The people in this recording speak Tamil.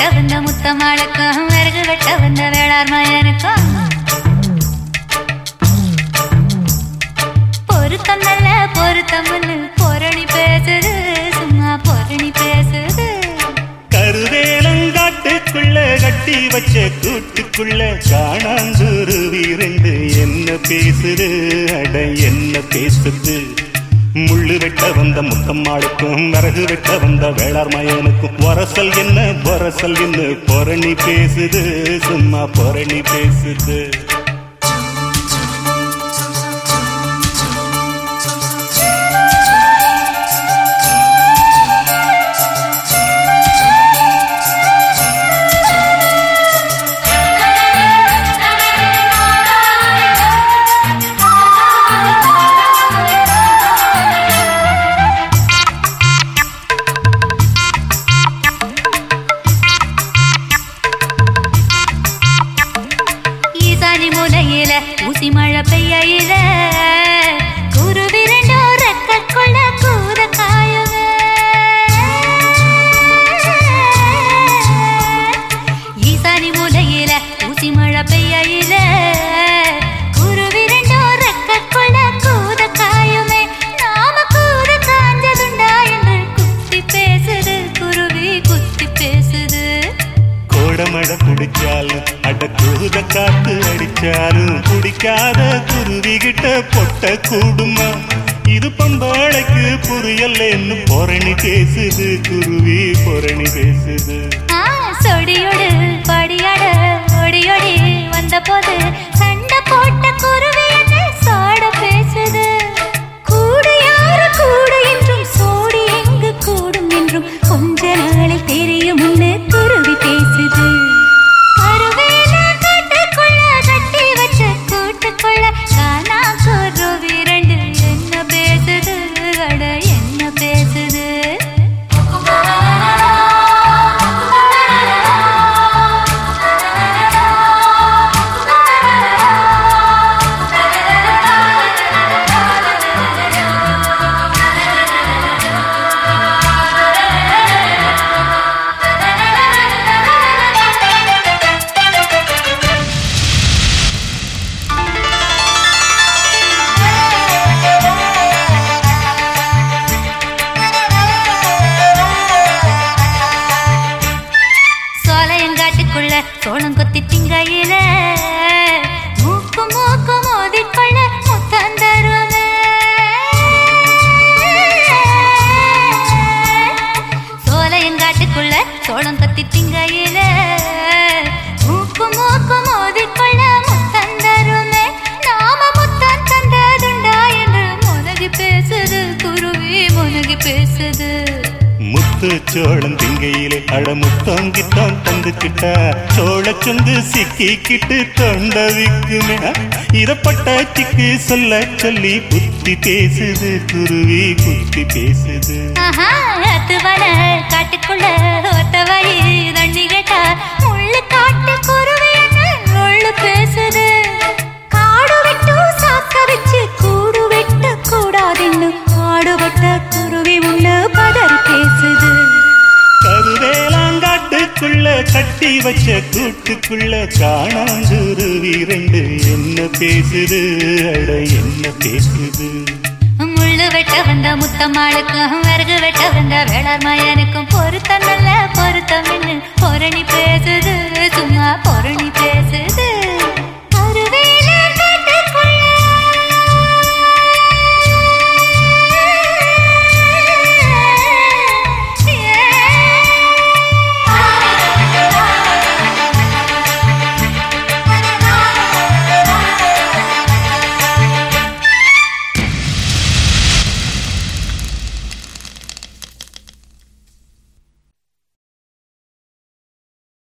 வந்த முத்தமாளுக்கும் விறகு வெட்ட வந்த வேளார் மயனுக்கும் பொருத்தம் நல்ல பொருத்தம் பொரணி பேசுது சும்மா பொரணி பேசுது கருவேலங்காட்டுக்குள்ள கட்டி வச்ச கூட்டுக்குள்ள காணாந்துருவி ரெண்டு என்ன பேசுது அட என்ன பேசுது முள்ளு வெட்ட வந்த முத்தம்மாளுக்கும் விறகு வெட்ட வந்த வேளார் மயனுக்கும் வரசல் என்ன பொரசல் என்ன பொரணி பேசுது சும்மா பொரணி பேசுது ஈசானி மூலையில ஊசி மழை பெய்யயில குருவி ரெண்டோ ரெக்கக்குள்ள கூத காயுங்க ஈசானி மூலையில ஊசி மழை பெய்யயில குருவி ரெண்டோ ரெக்கக்குள்ள கூத காயுமே நாம கூத காஞ்சதுண்டா என்று குத்தி பேசுது குருவி குத்தி பேசுது கோடமழை குடிச்சாலும் அட கூத காத்து அடிச்சாலும் குடிக்காத குருவி கிட்ட பொட்ட கூடுமா இது பம்பாளைக்கு புரியலன்னு பொரணி பேசுது குருவி பொரணி பேசுது ஆ, சொடியோடு படியாட ஒடியோடி வந்த போது சண்டை போட்ட குருவி என்ன சாட பேசுது கூடு யாரு கூடு என்றும் சோடி எங்கு கூடும் என்றும் கொஞ்ச நாளில் தெரியும் முன்னு குருவி பேசுது கருவேல காட்டுக்குள்ள கட்டி வச்ச கூட்டுக்குள்ள காணா குருவி ரெண்டு என்ன பேசுது அட என்ன பேசுது சோலையங்காட்டுக்குள்ள சோளம் கொத்தி திங்கையில மூக்கு மூக்கு மோதிக்கொள்ள முத்தம் தருவமே சோலையங்காட்டுக்குள்ள சோளம் கொத்தி திங்கையில மூக்கு மூக்கு மோதிக்கொள்ள முத்தம் தருவமே நாம முத்தம் தந்ததுண்டா என்று முனகி பேசுது குருவி முனகி பேசுது முத்து சோளம் திங்கையிலே அட முத்தம் கித்தம் தந்துக்கிட்டா சோழ சொந்து சிக்கிக்கிட்டு தொண்ட விக்குமே இதப்பட்ட சிக்கு சொல்ல சொல்லி புத்தி பேசுது குருவி புத்தி பேசுது ஆஹா, அத்துவன காட்டுக்குள்ள ஒத்த வழி தண்ணி கேட்டா முள்ளு காட்டு குருவி என்ன முள்ளு பேசுது காடு விட்டு சாக்க வச்சு கூடு வெட்ட கூடாதுன்னு காடுபட்ட குருவி உள்ள பதறி பேசுது கருவேலாங்காட்டுக்குள்ள கட்டி வச்ச கூட்டுக்குள்ள காணாங்குருவி ரெண்டு என்ன பேசுது அட என்ன பேசுது முள்ளு வெட்ட வந்த முத்தம்மாளுக்கும் விறகு வெட்ட வந்த வேளார் மயனுக்கும் பொருத்தம் நல்ல பொருத்தம்